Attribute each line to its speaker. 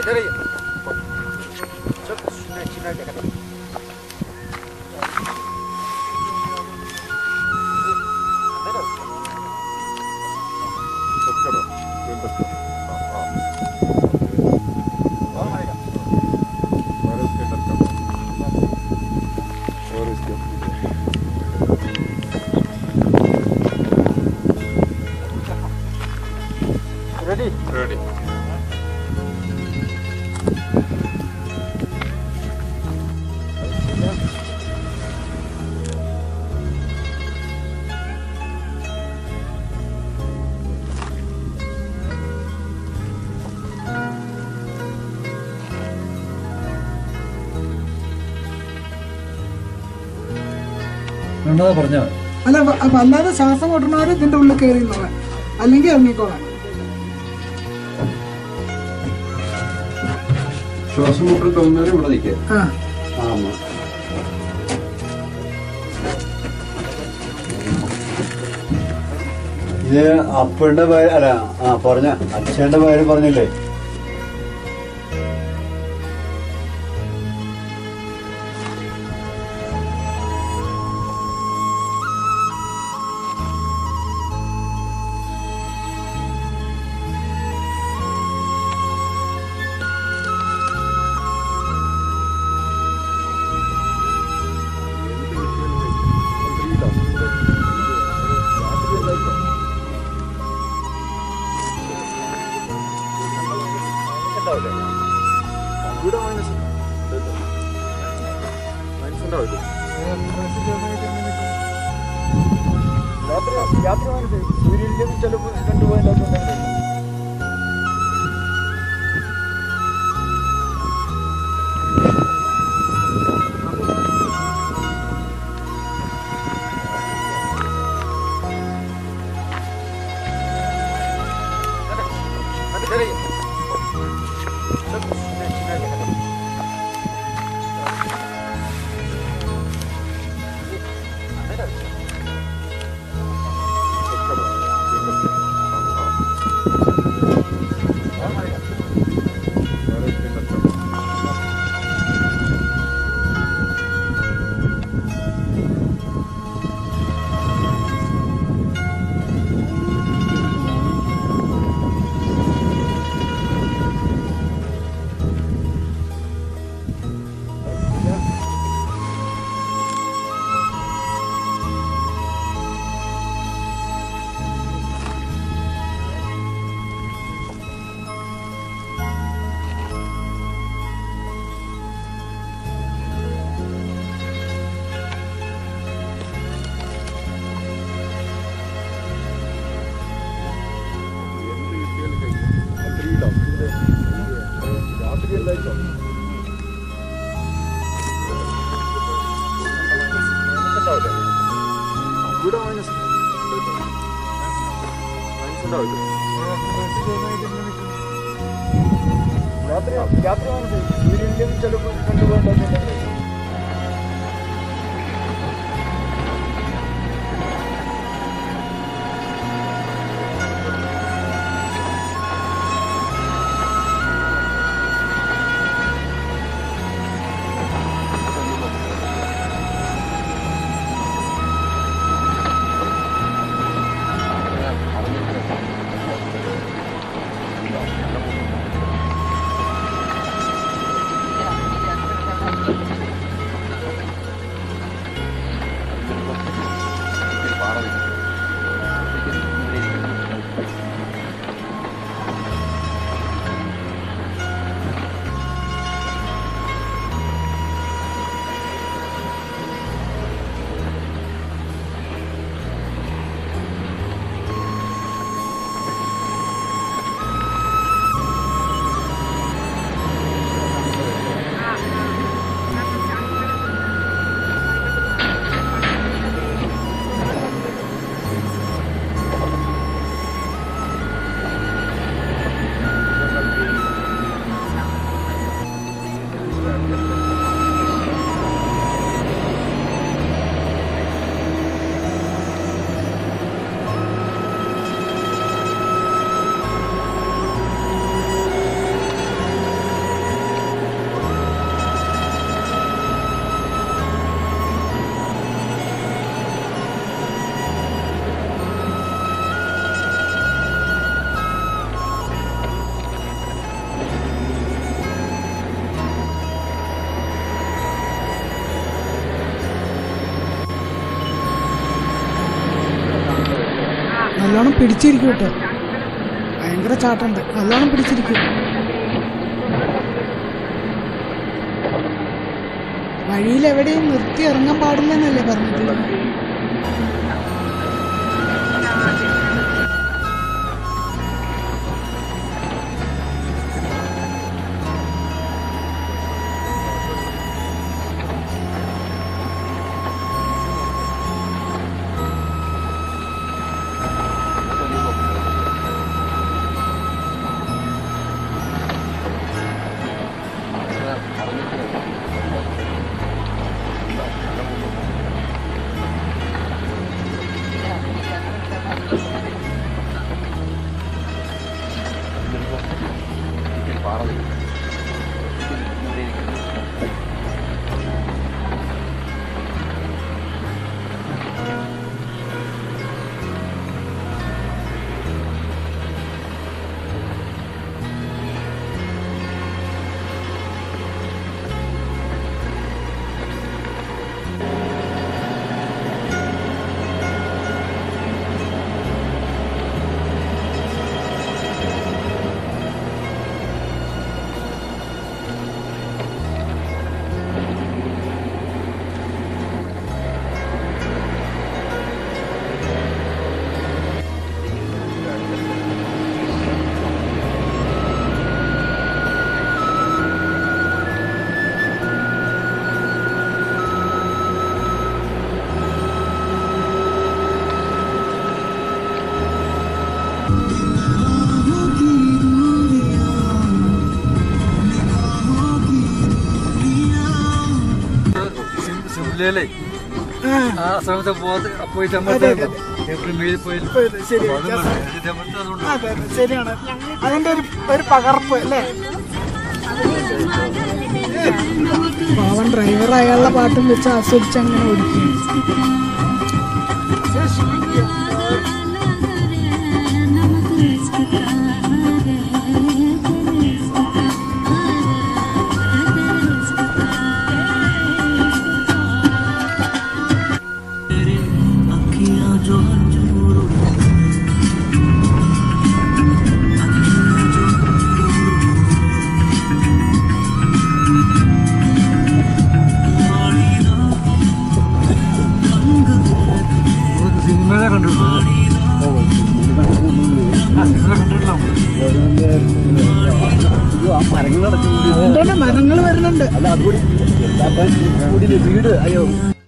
Speaker 1: Ready?
Speaker 2: Ready.
Speaker 3: വേണ്ടതാ പറഞ്ഞോ
Speaker 4: അല്ല അപ്പൊ- അപ്പൊ അല്ലാതെ ശ്വാസം വിടണവര് ഇതിന്റെ ഉള്ളിൽ കയറി നിന്നോളാം അല്ലെങ്കിൽ ഇറങ്ങിക്കോളാം
Speaker 2: ശ്വാസം മുട്ടൽ തോന്നുന്നവരെ ഇവിടെ നിൽക്കുക
Speaker 4: ആ
Speaker 2: ആമാ
Speaker 3: ഇത് അപ്പന്റെ പേര് അല്ല ആ പറഞ്ഞ അച്ഛന്റെ പേര് പറഞ്ഞില്ലേ
Speaker 2: ഇവിടെ മൈനസ് മൈനസ് ഉണ്ടാവില്ല
Speaker 1: രാത്രി രാത്രി മനസ്സിൽ സൂര്യനിലും ചിലപ്പോൾ കണ്ടുപോയതിൻ്റെ
Speaker 2: രാത്രി എന്തായിട്ടോ ഇവിടെ മൈനസ് മൈനസ് ഉണ്ടാവില്ല
Speaker 1: രാത്രി രാത്രി മനസ്സിൽ സൂര്യനിലും ചിലപ്പോൾ കണ്ടുപോയതിൻ്റെ
Speaker 5: Thank
Speaker 4: നല്ലോണം പിടിച്ചിരിക്കും കേട്ടോ ഭയങ്കര ചാട്ടുണ്ട് നല്ലോണം പിടിച്ചിരിക്കും വഴിയിൽ എവിടെയും നിർത്തി ഇറങ്ങാൻ പാടില്ലെന്നല്ലേ പറഞ്ഞിട്ടുള്ളത്
Speaker 5: സിംലയിലെ ആ സമയത്ത് പോകാതെ പോയിട്ട് അമ്പലത്തിലുണ്ടോ ഏപ്രിൽ മെയ്യിൽ പോയി
Speaker 4: ശരി
Speaker 5: അപ്പൊ അതും വേണം. ഇതിന്റെ അമ്പലത്തിൽ അതുകൊണ്ട്
Speaker 4: അതെ അതെ ശരിയാണ് അതിന്റെ ഒരു ഒരു പകർപ്പ് അല്ലേ പാവൻ ഡ്രൈവർ അയാളുടെ പാട്ടും വെച്ച് ആസ്വദിച്ച് അങ്ങനെ ഓടിക്കും
Speaker 5: നമുക്ക് സിനിമയിലെ കണ്ടിട്ടുള്ളൂ ആ, സിനിമ കണ്ടിട്ടില്ല നമ്മള്.
Speaker 3: ആ മരങ്ങളടച്ചു
Speaker 4: എന്താണ് മരങ്ങൾ വരുന്നുണ്ട്
Speaker 3: അല്ല അതുകൂടി വീട് അയ്യോ